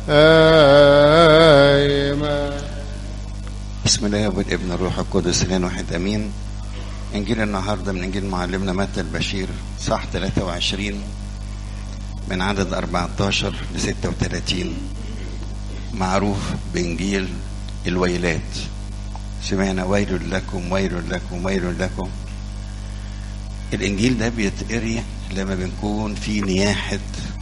آمين بسم الله والابن الروح القدس الان واحد امين انجيل النهارده من انجيل معلمنا متى البشير صح 23 من عدد 14 ل 36 معروف بانجيل الويلات سمعنا ويل لكم ويل لكم ويل لكم الانجيل ده بيتقري لما بنكون في نياحه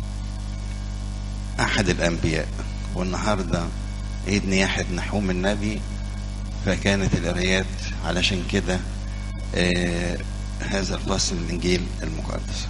احد الانبياء والنهارده عيد نياحه نحوم النبي فكانت القرايات علشان كده آه هذا الفصل من الانجيل المقدس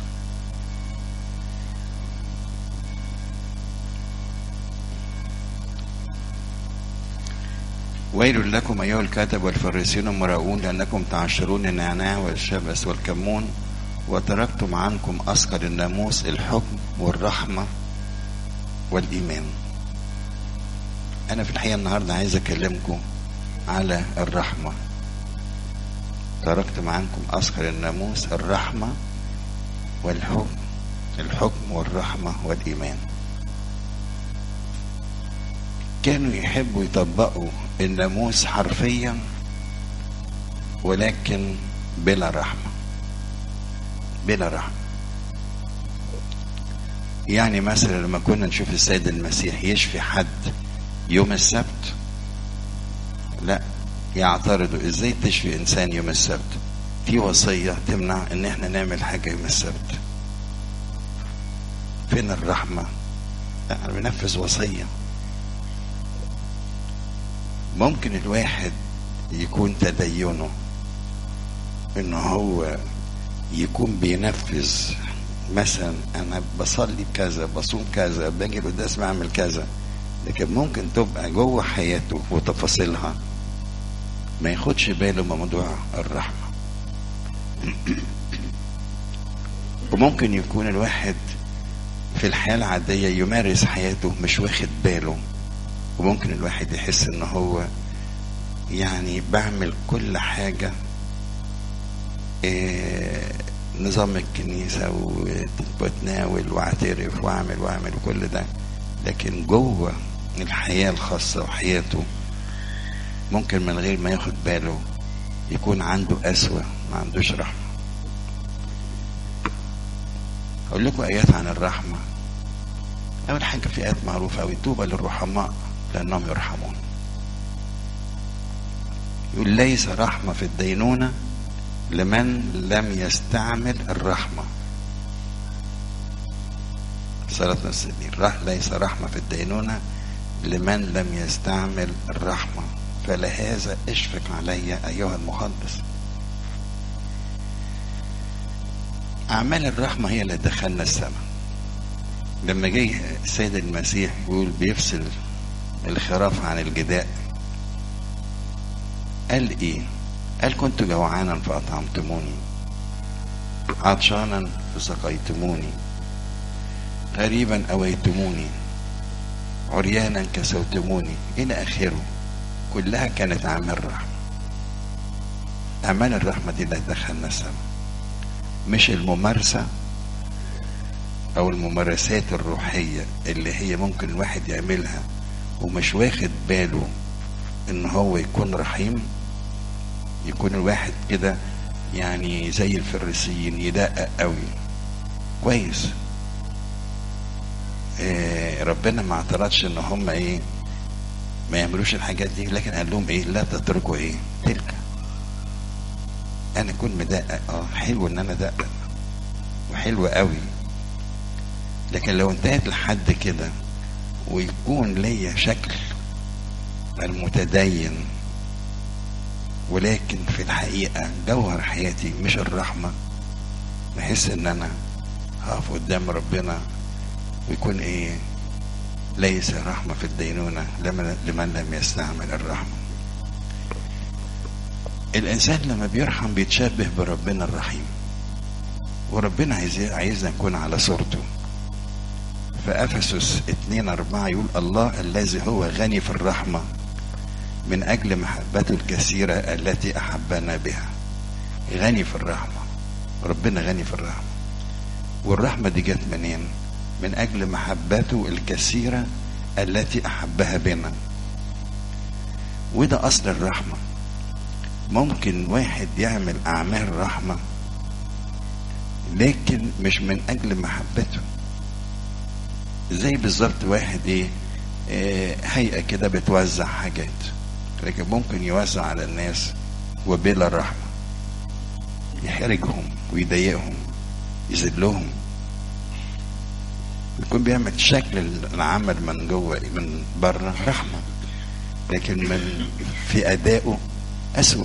ويل لكم ايها الكاتب والفريسيون المراؤون لانكم تعشرون النعناع والشبس والكمون وتركتم عنكم اثقل الناموس الحكم والرحمه والايمان انا في الحقيقه النهارده عايز اكلمكم على الرحمه تركتم عنكم اثقل الناموس الرحمه والحكم الحكم والرحمه والايمان كانوا يحبوا يطبقوا الناموس حرفيا ولكن بلا رحمه بلا رحمه يعني مثلا لما كنا نشوف السيد المسيح يشفي حد يوم السبت لا يعترضوا ازاي تشفي انسان يوم السبت في وصية تمنع ان احنا نعمل حاجة يوم السبت فين الرحمة لا انا بنفذ وصية ممكن الواحد يكون تدينه ان هو يكون بينفذ مثلا انا بصلي كذا بصوم كذا باجي القداس بعمل كذا لكن ممكن تبقى جوه حياته وتفاصيلها ما ياخدش باله من موضوع الرحمه وممكن يكون الواحد في الحياه العاديه يمارس حياته مش واخد باله وممكن الواحد يحس ان هو يعني بعمل كل حاجه إيه نظام الكنيسة واتناول واعترف واعمل واعمل كل ده لكن جوه الحياة الخاصة وحياته ممكن من غير ما ياخد باله يكون عنده قسوة ما عندوش رحمة أقول لكم آيات عن الرحمة أول حاجة في آيات معروفة أوي طوبى للرحماء لأنهم يرحمون يقول ليس رحمة في الدينونة لمن لم يستعمل الرحمة صلاة السبيل ليس رحمة في الدينونة لمن لم يستعمل الرحمة فلهذا اشفق علي أيها المخلص أعمال الرحمة هي اللي دخلنا السماء لما جه السيد المسيح يقول بيفصل الخراف عن الجداء قال ايه قال كنت جوعانا فأطعمتموني عطشانا فسقيتموني غريبا أويتموني عريانا كسوتموني إلى آخره كلها كانت أعمال رحمة أعمال الرحمة دي اللي دخلنا السماء مش الممارسة أو الممارسات الروحية اللي هي ممكن الواحد يعملها ومش واخد باله إن هو يكون رحيم يكون الواحد كده يعني زي الفريسيين يدقق قوي كويس إيه ربنا ما اعترضش ان هم ايه ما يعملوش الحاجات دي لكن قال لهم ايه لا تتركوا ايه تلك انا اكون مدقق اه حلو ان انا ادقق وحلو قوي لكن لو انتهت لحد كده ويكون ليا شكل المتدين ولكن في الحقيقة جوهر حياتي مش الرحمة بحس ان انا هقف قدام ربنا ويكون ايه ليس رحمة في الدينونة لمن, لمن لم يستعمل الرحمة الانسان لما بيرحم بيتشبه بربنا الرحيم وربنا عايز عايزنا نكون على صورته فأفسس 2 4 يقول الله الذي هو غني في الرحمة من أجل محبته الكثيرة التي أحبنا بها غني في الرحمة ربنا غني في الرحمة والرحمة دي جت منين من أجل محبته الكثيرة التي أحبها بنا وده أصل الرحمة ممكن واحد يعمل أعمال رحمة لكن مش من أجل محبته زي بالظبط واحد إيه آه، هيئة كده بتوزع حاجات لكن ممكن يوزع على الناس وبلا رحمة يحرجهم ويضايقهم يذلهم يكون بيعمل شكل العمل من جوه من بره رحمة لكن من في أدائه أسوأ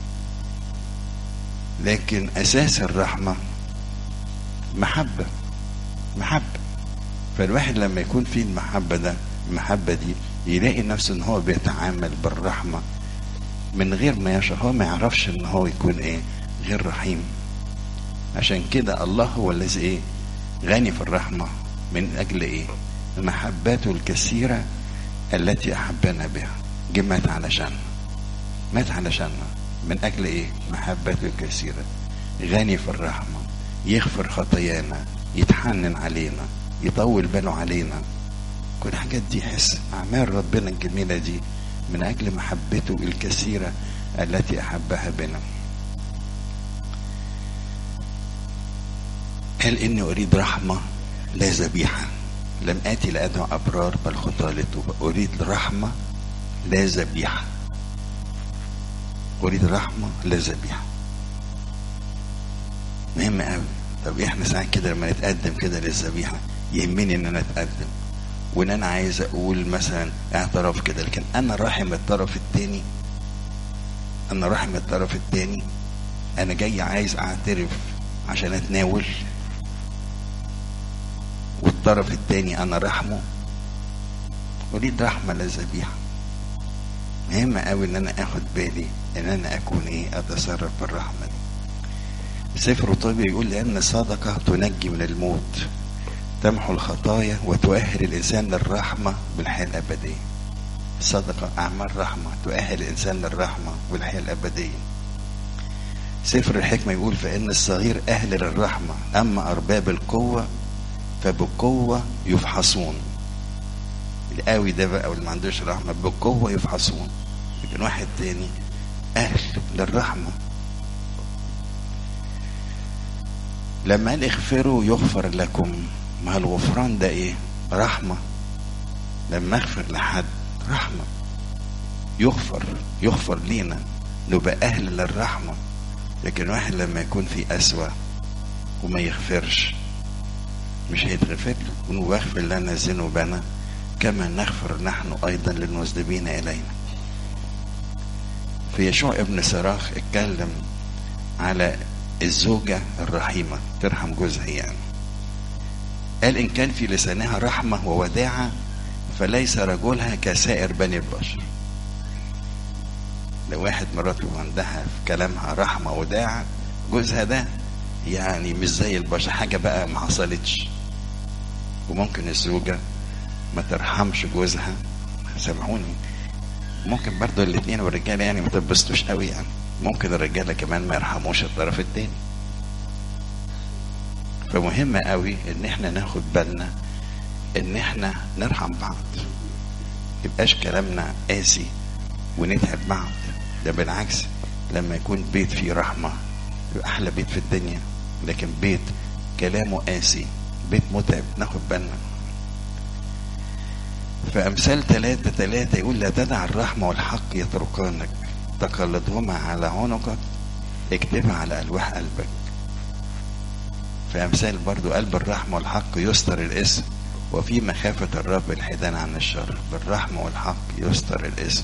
لكن أساس الرحمة محبة محبة فالواحد لما يكون فيه المحبة ده المحبة دي يلاقي نفسه ان هو بيتعامل بالرحمة من غير ما يشعر هو ما يعرفش ان هو يكون ايه غير رحيم عشان كده الله هو الذي ايه غني في الرحمة من اجل ايه محباته الكثيرة التي احبنا بها جه مات علشان مات علشاننا من اجل ايه محبته الكثيرة غني في الرحمة يغفر خطايانا يتحنن علينا يطول باله علينا كل الحاجات دي حس اعمال ربنا الجميلة دي من اجل محبته الكثيرة التي احبها بنا قال اني اريد رحمة لا ذبيحة لم اتي لادعو ابرار بل خطى للتوبة اريد رحمة لا ذبيحة اريد رحمة لا ذبيحة مهم قوي طب احنا ساعات كده لما نتقدم كده للذبيحة يهمني ان انا اتقدم وان انا عايز اقول مثلا اعتراف كده لكن انا راحم الطرف التاني انا راحم الطرف التاني انا جاي عايز اعترف عشان اتناول والطرف التاني انا رحمه اريد رحمه لا ذبيحه مهم قوي ان انا اخد بالي ان انا اكون ايه اتصرف بالرحمه دي سفر طيب يقول لان الصدقه تنجي من الموت تمحو الخطايا وتؤهل الانسان للرحمه بالحياه الابديه الصدقه اعمال رحمه تؤهل الانسان للرحمه والحياه الابديه سفر الحكمه يقول فان الصغير اهل للرحمه اما ارباب القوه فبقوه يفحصون القوي ده بقى واللي ما عندوش رحمه بقوه يفحصون لكن واحد تاني اهل للرحمه لما قال اغفروا يغفر لكم ما الغفران ده ايه رحمه لما اغفر لحد رحمه يغفر يغفر لينا نبقى اهل للرحمه لكن واحد لما يكون في اسوأ وما يغفرش مش هيتغفر له ونقول واغفر لنا ذنوبنا كما نغفر نحن ايضا للمذنبين الينا في يشوع ابن سراخ اتكلم على الزوجة الرحيمة ترحم جوزها يعني قال إن كان في لسانها رحمة ووداعة فليس رجلها كسائر بني البشر لو واحد مراته عندها في كلامها رحمة وداعة جوزها ده يعني مش زي البشر حاجة بقى ما حصلتش وممكن الزوجة ما ترحمش جوزها سامحوني ممكن برضو الاثنين والرجاله يعني ما تبسطوش قوي يعني ممكن الرجاله كمان ما يرحموش الطرف التاني فمهم قوي ان احنا ناخد بالنا ان احنا نرحم بعض يبقاش كلامنا قاسي ونتعب بعض ده بالعكس لما يكون بيت فيه رحمة يبقى أحلى بيت في الدنيا لكن بيت كلامه قاسي بيت متعب ناخد بالنا فأمثال ثلاثة ثلاثة يقول لا تدع الرحمة والحق يتركانك تقلدهما على عنقك اكتبها على ألواح قلبك في أمثال برضو قلب الرحمة والحق يستر الاسم وفي مخافة الرب الحيدان عن الشر بالرحمة والحق يستر الاسم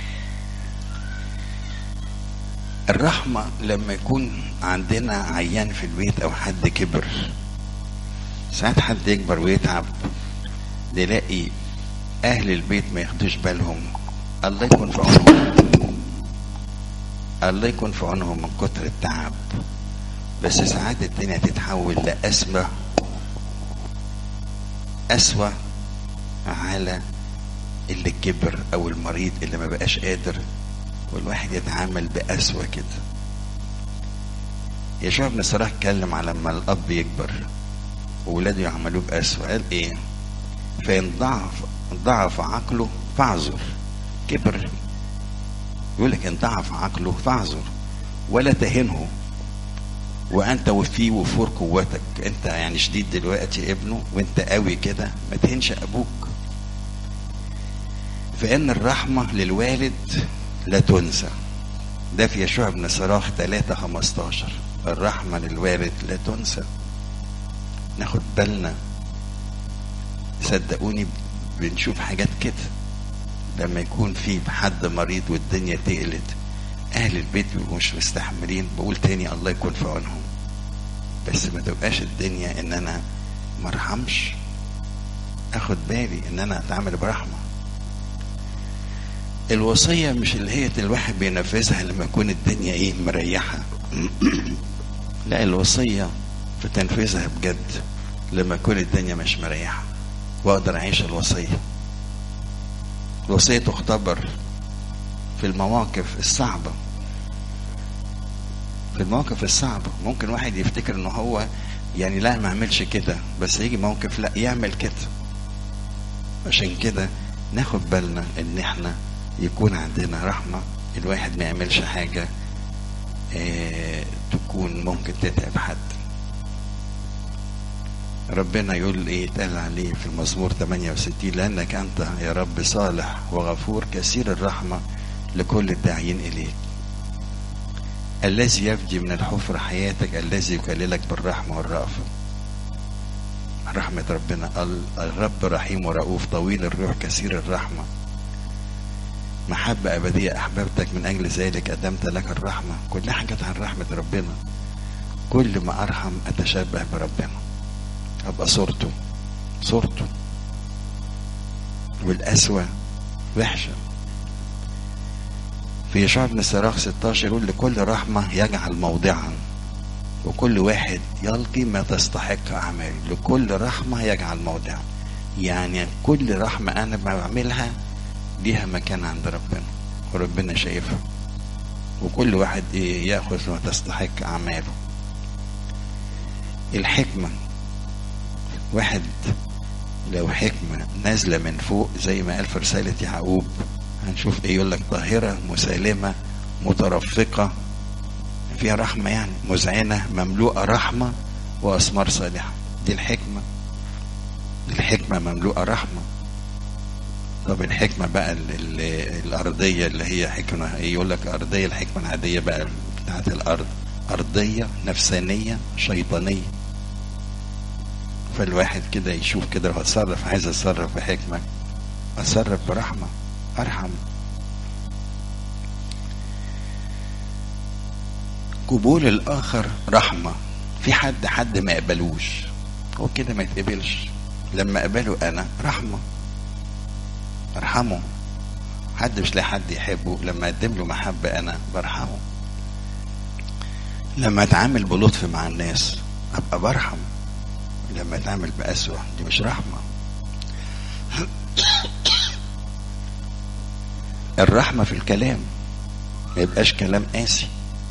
الرحمة لما يكون عندنا عيان في البيت أو حد كبر ساعات حد يكبر ويتعب نلاقي أهل البيت ما ياخدوش بالهم الله يكون في عونهم الله يكون في عونهم من كتر التعب بس ساعات الدنيا تتحول لأسوأ أسوأ على اللي كبر أو المريض اللي ما بقاش قادر والواحد يتعامل بأسوأ كده يشوع بن سراح اتكلم على لما الأب يكبر وولاده يعملوه بأسوأ قال إيه؟ فإن ضعف ضعف عقله فاعذر كبر يقول لك إن ضعف عقله فاعذر ولا تهنه وأنت وفيه وفور قوتك أنت يعني شديد دلوقتي ابنه وأنت قوي كده ما تهنش أبوك فإن الرحمة للوالد لا تنسى ده في يشوع بن صراخ 3 15 الرحمة للوالد لا تنسى ناخد بالنا صدقوني بنشوف حاجات كده لما يكون في حد مريض والدنيا تقلت اهل البيت بيبقوا مش مستحملين بقول تاني الله يكون في عونهم بس ما تبقاش الدنيا ان انا مرحمش اخد بالي ان انا اتعامل برحمه الوصيه مش اللي هي الواحد بينفذها لما يكون الدنيا ايه مريحه لا الوصيه في تنفيذها بجد لما تكون الدنيا مش مريحه واقدر اعيش الوصيه الوصيه تختبر في المواقف الصعبه في المواقف الصعبه ممكن واحد يفتكر ان هو يعني لا ما اعملش كده بس يجي موقف لا يعمل كده عشان كده ناخد بالنا ان احنا يكون عندنا رحمه الواحد ما يعملش حاجه اه تكون ممكن تتعب حد ربنا يقول ايه اتقال عليه في المزمور 68 لانك انت يا رب صالح وغفور كثير الرحمه لكل الداعين اليك الذي يفدي من الحفر حياتك الذي يكللك بالرحمه والرأفه رحمة ربنا الرب رحيم ورؤوف طويل الروح كثير الرحمة محبة أبدية أحببتك من أجل ذلك قدمت لك الرحمة كل حاجة عن رحمة ربنا كل ما أرحم أتشبه بربنا أبقى صورته صورته والأسوأ وحشة في يشوع بن الصراخ 16 يقول لكل رحمة يجعل موضعا وكل واحد يلقي ما تستحق أعماله لكل رحمة يجعل موضعا يعني كل رحمة أنا بعملها ليها مكان عند ربنا وربنا شايفها وكل واحد ياخذ ما تستحق أعماله الحكمة واحد لو حكمة نازلة من فوق زي ما قال في رسالة يعقوب هنشوف ايه يقول لك طاهرة مسالمة مترفقة فيها رحمة يعني مذعنة مملوءة رحمة وأثمار صالحة دي الحكمة الحكمة مملوءة رحمة طب الحكمة بقى ال ال الأرضية اللي هي حكمة يقول لك أرضية الحكمة العادية بقى بتاعت الأرض أرضية نفسانية شيطانية فالواحد كده يشوف كده لو هتصرف عايز اتصرف بحكمة اتصرف برحمة ارحم قبول الاخر رحمة في حد حد ما يقبلوش هو كده ما يتقبلش لما اقبله انا رحمة ارحمه حد مش لاقي حد يحبه لما اقدم له محبة انا برحمه لما اتعامل بلطف مع الناس ابقى برحم لما اتعامل بأسوأ دي مش رحمة الرحمة في الكلام ما يبقاش كلام قاسي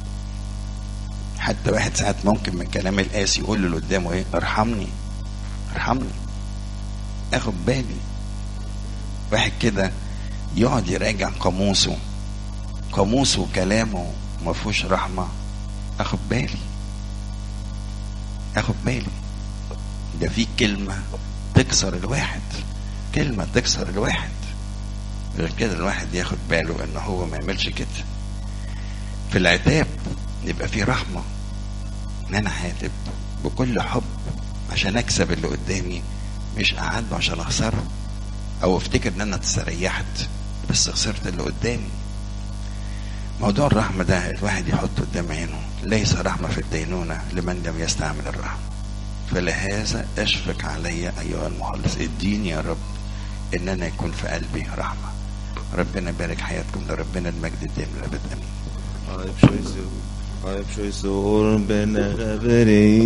حتى واحد ساعات ممكن من كلام القاسي يقول له اللي قدامه ايه ارحمني ارحمني اخد بالي واحد كده يقعد يراجع قاموسه قاموسه وكلامه ما فيهوش رحمه اخد بالي اخد بالي ده في كلمه تكسر الواحد كلمه تكسر الواحد غير كده الواحد ياخد باله ان هو ما يعملش كده في العتاب يبقى في رحمه ان انا هاتب بكل حب عشان اكسب اللي قدامي مش اعاتبه عشان اخسره او افتكر ان انا استريحت بس خسرت اللي قدامي موضوع الرحمة ده الواحد يحطه قدام عينه ليس رحمة في الدينونة لمن لم يستعمل الرحمة فلهذا اشفق علي أيها المخلص اديني يا رب ان انا يكون في قلبي رحمة ربنا يبارك حياتكم لربنا المجد الدائم للابد امين Ayıp şey Ayıp şey sorun bana haberi